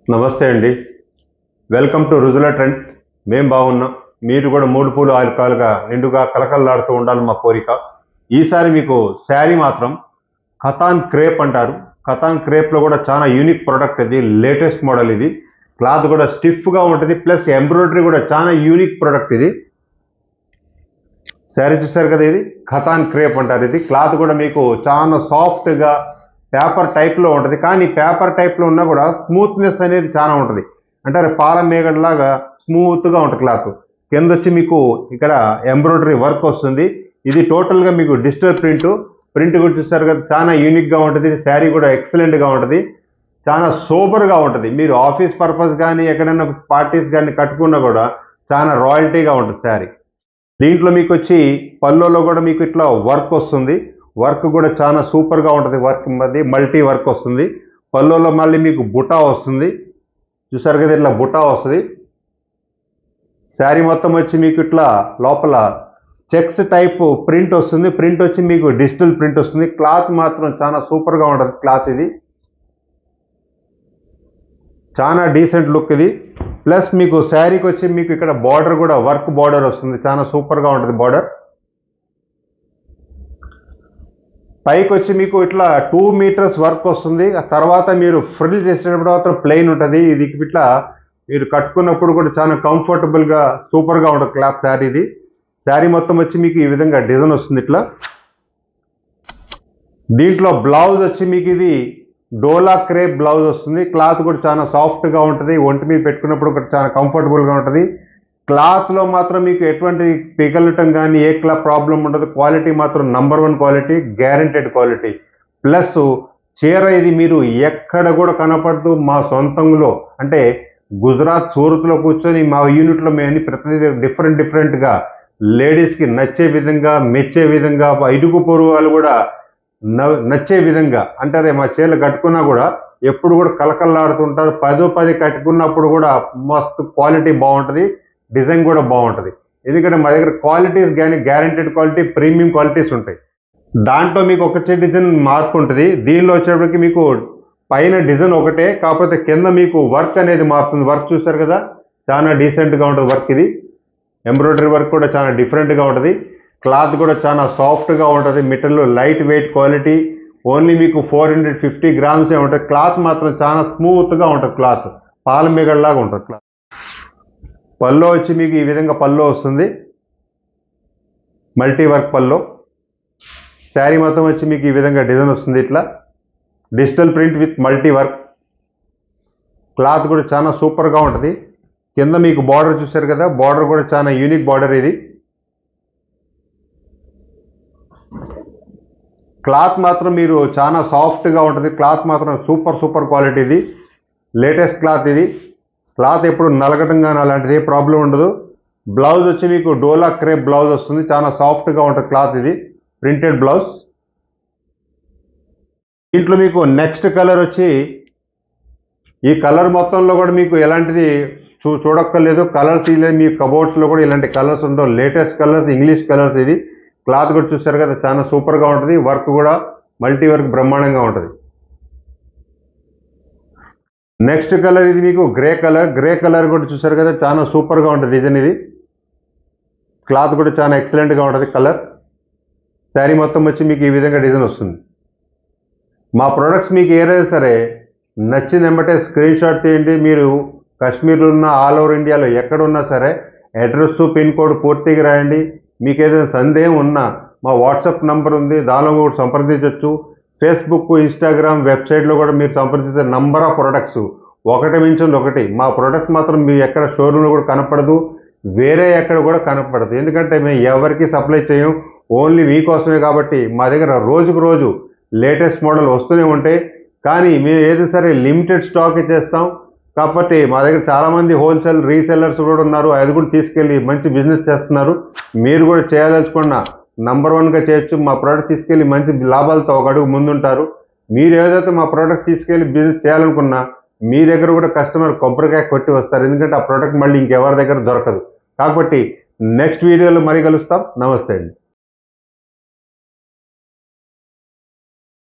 నమస్తే అండి welcome to రుజుల trends మేం బాగున్నాం మీరు కూడా మూడు పూలు ఆరు కాలుగా నిండుగా కలకలలాడుతూ ఉండాలి మా కోరిక ఈసారి మీకు శారీ మాత్రం ఖతాన్ క్రేప్ అంటారు ఖతాన్ క్రేప్లో కూడా చాలా యూనిక్ ప్రోడక్ట్ ఇది లేటెస్ట్ మోడల్ ఇది క్లాత్ కూడా స్టిఫ్గా ఉంటుంది ప్లస్ ఎంబ్రాయిడరీ కూడా చాలా యూనిక్ ప్రోడక్ట్ ఇది శారీ చూసారు కదా ఇది ఖతాన్ క్రేప్ అంటారు ఇది క్లాత్ కూడా మీకు చాలా సాఫ్ట్గా పేపర్ టైప్లో ఉంటుంది కానీ పేపర్ టైప్లో ఉన్నా కూడా స్మూత్నెస్ అనేది చాలా ఉంటుంది అంటే అది పాల మేగడలాగా స్మూత్గా ఉంటుంది క్లాత్ కింద వచ్చి మీకు ఇక్కడ ఎంబ్రాయిడరీ వర్క్ వస్తుంది ఇది టోటల్గా మీకు డిజిటల్ ప్రింట్ ప్రింట్ కూడా చూస్తారు కదా చాలా యూనిక్గా ఉంటుంది శారీ కూడా ఎక్సలెంట్గా ఉంటుంది చాలా సూపర్గా ఉంటుంది మీరు ఆఫీస్ పర్పస్ కానీ ఎక్కడైనా పార్టీస్ కానీ కట్టుకున్నా కూడా చాలా రాయల్టీగా ఉంటుంది శారీ దీంట్లో మీకు వచ్చి పళ్ళులో కూడా మీకు ఇట్లా వర్క్ వస్తుంది వర్క్ కూడా చాలా సూపర్గా ఉంటుంది వర్క్ మధ్య మల్టీ వర్క్ వస్తుంది పళ్ళులో మళ్ళీ మీకు బుటా వస్తుంది చూసారు కదా ఇట్లా బుటా వస్తుంది శారీ మొత్తం వచ్చి మీకు ఇట్లా లోపల చెక్స్ టైప్ ప్రింట్ వస్తుంది ప్రింట్ వచ్చి మీకు డిజిటల్ ప్రింట్ వస్తుంది క్లాత్ మాత్రం చాలా సూపర్గా ఉంటుంది క్లాత్ ఇది చాలా డీసెంట్ లుక్ ఇది ప్లస్ మీకు శారీకి వచ్చి మీకు ఇక్కడ బార్డర్ కూడా వర్క్ బార్డర్ వస్తుంది చాలా సూపర్గా ఉంటుంది బార్డర్ పైకి వచ్చి మీకు ఇట్లా టూ మీటర్స్ వర్క్ వస్తుంది ఆ తర్వాత మీరు ఫ్రిల్ చేసేటప్పుడు మాత్రం ప్లెయిన్ ఉంటుంది ఇది ఇట్లా మీరు కట్టుకున్నప్పుడు కూడా చాలా కంఫర్టబుల్గా సూపర్గా ఉంటుంది క్లాత్ శారీ ఇది శారీ మొత్తం వచ్చి మీకు ఈ విధంగా డిజైన్ వస్తుంది ఇట్లా దీంట్లో బ్లౌజ్ వచ్చి మీకు ఇది డోలా క్రేప్ బ్లౌజ్ వస్తుంది క్లాత్ కూడా చాలా సాఫ్ట్గా ఉంటుంది ఒంటి మీద పెట్టుకున్నప్పుడు కూడా చాలా కంఫర్టబుల్గా ఉంటుంది క్లాత్లో మాత్రం మీకు ఎటువంటి పిగలటం కానీ ఏ క్లా ప్రాబ్లం ఉండదు క్వాలిటీ మాత్రం number one quality guaranteed quality plus చీర ఇది మీరు ఎక్కడ కూడా కనపడదు మా సొంతంలో అంటే గుజరాత్ సూరత్లో కూర్చొని మా యూనిట్లో మేము ప్రతి డిఫరెంట్ డిఫరెంట్గా లేడీస్కి నచ్చే విధంగా మెచ్చే విధంగా ఇడుగు పొరుగు కూడా న- నచ్చే విధంగా అంటారే మా చీరలు కట్టుకున్నా కూడా ఎప్పుడు కూడా కలకల్లాడుతుంటారు పదో పది కట్టుకున్నప్పుడు కూడా మస్తు క్వాలిటీ బాగుంటుంది డిజైన్ కూడా బాగుంటుంది ఎందుకంటే మా దగ్గర క్వాలిటీస్ కానీ గ్యారంటెడ్ క్వాలిటీ ప్రీమియం క్వాలిటీస్ ఉంటాయి దాంట్లో మీకు ఒకటే డిజైన్ మార్పు ఉంటుంది దీనిలో వచ్చేటప్పటికి మీకు పైన డిజైన్ ఒకటే కాకపోతే కింద మీకు వర్క్ అనేది మారుతుంది వర్క్ చూస్తారు కదా చాలా డీసెంట్గా ఉంటుంది వర్క్ ఇది ఎంబ్రాయిడరీ వర్క్ కూడా చాలా డిఫరెంట్గా ఉంటుంది క్లాత్ కూడా చాలా సాఫ్ట్గా ఉంటుంది material light weight quality only మీకు ఫోర్ హండ్రెడ్ ఫిఫ్టీ గ్రామ్సే ఉంటుంది క్లాత్ మాత్రం చాలా స్మూత్గా ఉంటుంది క్లాత్ పాల మిగడలాగా ఉంటుంది క్లాత్ పల్లో వచ్చి మీకు ఈ విధంగా పల్లో వస్తుంది మల్టీ వర్క్ పల్లో శారీ మొత్తం వచ్చి మీకు ఈ విధంగా డిజైన్ వస్తుంది ఇట్లా digital print with multi work cloth కూడా చాలా సూపర్గా ఉంటుంది కింద మీకు బార్డర్ చూశారు కదా బార్డర్ కూడా చాలా యూనిక్ బార్డర్ ఇది క్లాత్ మాత్రం మీరు చాలా సాఫ్ట్గా ఉంటుంది క్లాత్ మాత్రం సూపర్ సూపర్ క్వాలిటీ ఇది లేటెస్ట్ క్లాత్ ఇది క్లాత్ ఎప్పుడు నలగటం కానీ అలాంటిది ఏ ప్రాబ్లం ఉండదు బ్లౌజ్ వచ్చి మీకు డోలా క్రేప్ బ్లౌజ్ వస్తుంది చాలా సాఫ్ట్గా ఉంటుంది క్లాత్ ఇది ప్రింటెడ్ బ్లౌజ్ దీంట్లో మీకు నెక్స్ట్ కలర్ వచ్చి ఈ కలర్ మొత్తంలో కూడా మీకు ఎలాంటిది చూ చూడక్కర్లేదు కలర్స్ ఇలా మీ కబోర్డ్స్లో కూడా ఇలాంటి కలర్స్ ఉండవు లేటెస్ట్ కలర్స్ ఇంగ్లీష్ కలర్స్ ఇది క్లాత్ కూడా చూసారు కదా చాలా సూపర్గా ఉంటుంది వర్క్ కూడా మల్టీ వర్క్ బ్రహ్మాండంగా ఉంటుంది నెక్స్ట్ కలర్ ఇది మీకు గ్రే కలర్ గ్రే కలర్ కూడా చూసారు కదా చాలా సూపర్గా ఉంటుంది డిజైన్ ఇది క్లాత్ కూడా చాలా ఎక్సలెంట్గా ఉంటుంది కలర్ శారీ మొత్తం వచ్చి మీకు ఈ విధంగా డిజైన్ వస్తుంది మా ప్రొడక్ట్స్ మీకు ఏదైనా సరే నచ్చిన వెంబటే స్క్రీన్ షాట్ తీయండి మీరు కాశ్మీర్లో ఉన్న ఆల్ ఓవర్ ఇండియాలో ఎక్కడ ఉన్నా సరే అడ్రస్ పిన్ కోడ్ పూర్తిగా రాయండి మీకు ఏదైనా సందేహం ఉన్నా మా వాట్సాప్ నంబర్ ఉంది దానిలో కూడా సంప్రదించవచ్చు ఫేస్బుక్ ఇన్స్టాగ్రామ్ వెబ్సైట్లో కూడా మీరు సంప్రదించే నంబర్ ఆఫ్ ప్రొడక్ట్స్ ఒకటి మించింది ఒకటి మా ప్రొడక్ట్స్ మాత్రం మీ ఎక్కడ షోరూమ్లో కూడా కనపడదు వేరే ఎక్కడ కూడా కనపడదు ఎందుకంటే మేము ఎవరికి సప్లై చేయం ఓన్లీ మీకోసమే కాబట్టి మా దగ్గర రోజుకు రోజు లేటెస్ట్ మోడల్ వస్తూనే ఉంటాయి కానీ మేము ఏది సరే లిమిటెడ్ స్టాక్ ఇచ్చేస్తాం కాబట్టి మా దగ్గర చాలామంది హోల్సేల్ రీసెల్లర్స్ కూడా ఉన్నారు అది కూడా తీసుకెళ్ళి మంచి బిజినెస్ చేస్తున్నారు మీరు కూడా చేయదలుచుకున్న నంబర్ వన్గా చేయొచ్చు మా ప్రోడక్ట్ తీసుకెళ్ళి మంచి లాభాలతో ఒక అడుగు ముందుంటారు మీరు ఏదైతే మా ప్రోడక్ట్ తీసుకెళ్ళి బిజినెస్ చేయాలనుకున్నా మీ దగ్గర కూడా కస్టమర్ కొబ్బరికాయ కొట్టి వస్తారు ఎందుకంటే ఆ ప్రోడక్ట్ మళ్ళీ ఇంకెవరి దగ్గర దొరకదు కాబట్టి నెక్స్ట్ వీడియోలో మరీ కలుస్తాం నమస్తే అండి